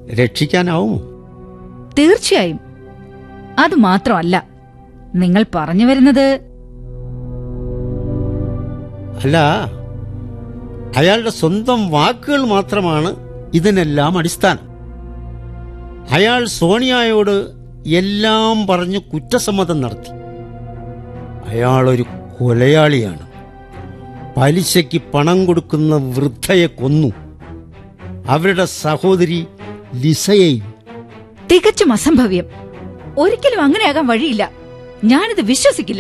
രക്ഷിക്കാനാവുമോ തീർച്ചയായും അത് മാത്രമല്ല നിങ്ങൾ പറഞ്ഞു വരുന്നത് അല്ല അയാളുടെ സ്വന്തം വാക്കുകൾ മാത്രമാണ് ഇതിനെല്ലാം അടിസ്ഥാനം അയാൾ സോണിയായോട് എല്ലാം പറഞ്ഞ് കുറ്റസമ്മതം നടത്തി അയാളൊരു കൊലയാളിയാണ് പലിശയ്ക്ക് പണം കൊടുക്കുന്ന വൃദ്ധയെ കൊന്നു അവരുടെ സഹോദരി ലിസയെയും തികച്ചും അസംഭവ്യം ഒരിക്കലും അങ്ങനെയാകാൻ വഴിയില്ല ഞാനിത് വിശ്വസിക്കില്ല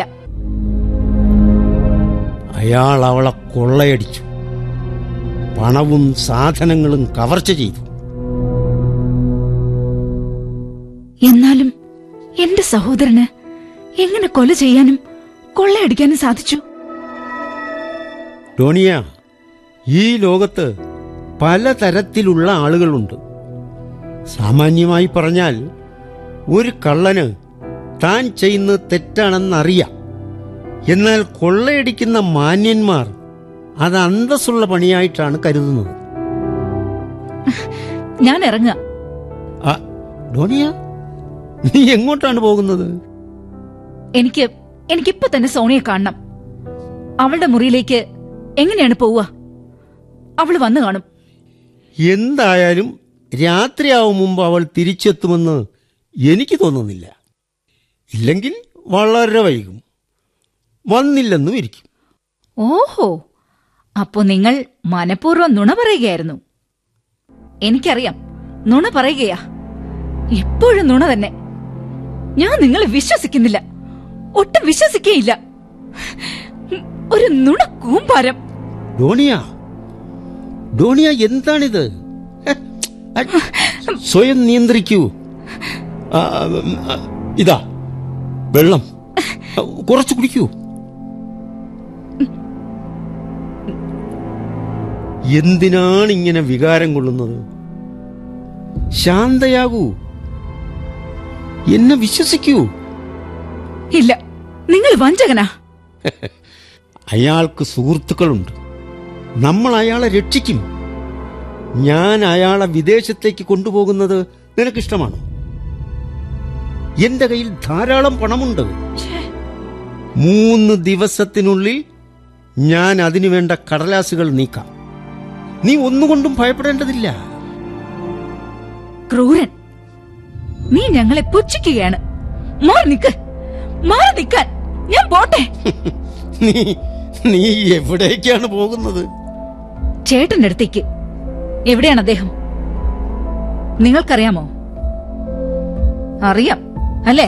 അയാൾ അവളെ കൊള്ളയടിച്ചു പണവും സാധനങ്ങളും കവർച്ച ചെയ്തു എന്നാലും എന്റെ സഹോദരന് എങ്ങനെ കൊല ചെയ്യാനും കൊള്ളയടിക്കാനും സാധിച്ചു ടോണിയ ഈ ലോകത്ത് പലതരത്തിലുള്ള ആളുകളുണ്ട് സാമാന്യമായി പറഞ്ഞാൽ ഒരു കള്ളന് താൻ ചെയ്യുന്നത് തെറ്റാണെന്നറിയാം എന്നാൽ കൊള്ളയടിക്കുന്ന മാന്യന്മാർ അത് അന്തസ്സുള്ള പണിയായിട്ടാണ് കരുതുന്നത് ഞാൻ ഇറങ്ങുക ആ, ഡോണിയ നീ എങ്ങോട്ടാണ് പോകുന്നത് എനിക്ക് എനിക്കിപ്പോ തന്നെ സോണിയെ കാണണം അവളുടെ മുറിയിലേക്ക് എങ്ങനെയാണ് പോവുക അവള് വന്നു കാണും എന്തായാലും രാത്രിയാവും മുമ്പ് അവൾ തിരിച്ചെത്തുമെന്ന് എനിക്ക് തോന്നുന്നില്ല ഇല്ലെങ്കിൽ വളരെ വൈകും വന്നില്ലെന്നും ഇരിക്കും ഓഹോ അപ്പോ നിങ്ങൾ മനഃപൂർവ്വം നുണ പറയുകയായിരുന്നു എനിക്കറിയാം നുണ പറയുകയാ എപ്പോഴും നുണ തന്നെ ഞാൻ നിങ്ങളെ വിശ്വസിക്കുന്നില്ല ഒട്ടും വിശ്വസിക്കേയില്ല ഒരു നുണ കൂമ്പാരം ഡോണിയ ഡോണിയ എന്താണിത് ഹെ, അ, സ്വയം നിയന്ത്രിക്കൂ ആ, ഉം, ആ, ഇതാ വെള്ളം ആ, കുറച്ച് കുടിക്കൂ എന്തിനാണ് ഇങ്ങനെ വികാരം കൊള്ളുന്നത് ശാന്തയാകൂ എന്നെ വിശ്വസിക്കൂ ഇല്ല നിങ്ങൾ വഞ്ചകനാ അയാൾക്ക് സുഹൃത്തുക്കളുണ്ട് നമ്മൾ അയാളെ രക്ഷിക്കും ഞാൻ അയാളെ വിദേശത്തേക്ക് കൊണ്ടുപോകുന്നത് നിനക്കിഷ്ടമാണോ എന്റെ കയ്യിൽ ധാരാളം പണമുണ്ട് മൂന്ന് ദിവസത്തിനുള്ളിൽ ഞാൻ അതിനു വേണ്ട കടലാസുകൾ നീക്കാം നീ ഒന്നുകൊണ്ടും ഭയപ്പെടേണ്ടതില്ല ക്രൂരൻ നീ ഞങ്ങളെ പുച്ഛിക്കുകയാണ് മാറി നിക്ക് മാറി നിക്കാൻ ഞാൻ പോട്ടെ നീ നീ എവിടേക്കാണ് പോകുന്നത് ചേട്ടന്റെ അടുത്തേക്ക് എവിടെയാണ് അദ്ദേഹം നിങ്ങൾക്കറിയാമോ അറിയാം അല്ലേ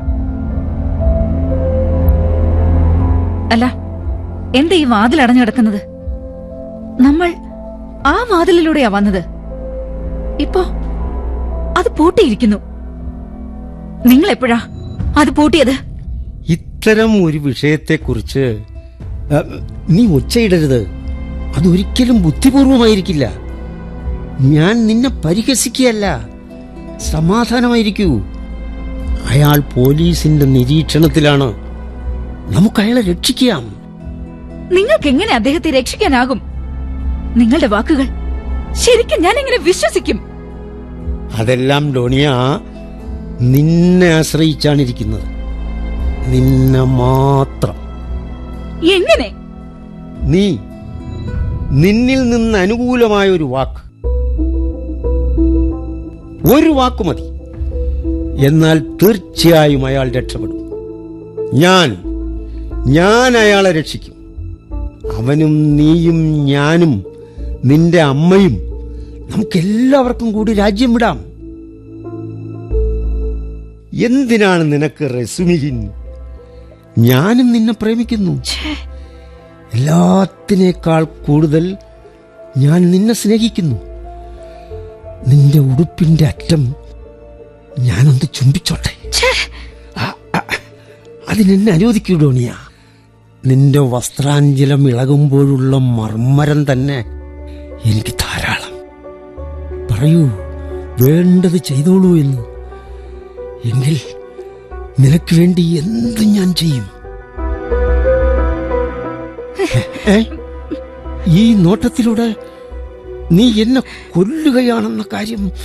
അല്ല എന്താ ഈ വാതിൽ അടഞ്ഞു കിടക്കുന്നത് നമ്മൾ ആ വാതിലിലൂടെയാ വന്നത് ഇപ്പോ അത് പൂട്ടിയിരിക്കുന്നു നിങ്ങൾ എപ്പോഴാ അത് പൂട്ടിയത് ഇത്തരം ഒരു വിഷയത്തെക്കുറിച്ച് അ, നീ ഒച്ചയിടരുത് അതൊരിക്കലും ബുദ്ധിപൂർവമായിരിക്കില്ല ഞാൻ നിന്നെ പരിഹസിക്കുകയല്ല സമാധാനമായിരിക്കൂ അയാൾ പോലീസിന്റെ നിരീക്ഷണത്തിലാണ് നമുക്ക് അയാളെ രക്ഷിക്കാം നിങ്ങൾക്ക് എങ്ങനെ അദ്ദേഹത്തെ രക്ഷിക്കാനാകും നിങ്ങളുടെ വാക്കുകൾ ശരിക്കും ഞാൻ എങ്ങനെ വിശ്വസിക്കും അതെല്ലാം ഡോണിയ നിന്നെ ആശ്രയിച്ചാണ് ഇരിക്കുന്നത് നിന്നെ മാത്രം എങ്ങനെ നീ നിന്നിൽ നിന്ന് അനുകൂലമായ ഒരു വാക്ക് ഒരു വാക്ക് മതി എന്നാൽ തീർച്ചയായും അയാൾ രക്ഷപ്പെടും ഞാൻ ഞാൻ അയാളെ രക്ഷിക്കും അവനും നീയും ഞാനും നിന്റെ അമ്മയും നമുക്കെല്ലാവർക്കും കൂടി രാജ്യം വിടാം എന്തിനാണ് നിനക്ക് റെസുമിഹിൻ ഞാനും നിന്നെ പ്രേമിക്കുന്നു ഛേ, എല്ലാത്തിനേക്കാൾ കൂടുതൽ ഞാൻ നിന്നെ സ്നേഹിക്കുന്നു നിന്റെ ഉടുപ്പിന്റെ അറ്റം ഞാനൊന്ന് ചുംബിച്ചോട്ടെ ഛേ, അതിനെന്നെ അനുവദിക്കൂ ഡോണിയ നിന്റെ വസ്ത്രാഞ്ചലം ഇളകുമ്പോഴുള്ള മർമ്മരം തന്നെ എനിക്ക് ധാരാളം പറയൂ വേണ്ടത് ചെയ്തോളൂ എന്ന് എങ്കിൽ നിനക്ക് വേണ്ടി എന്ത് ഞാൻ ചെയ്യും ഏ? ഈ നോട്ടത്തിലൂടെ നീ എന്നെ കൊല്ലുകയാണെന്ന കാര്യം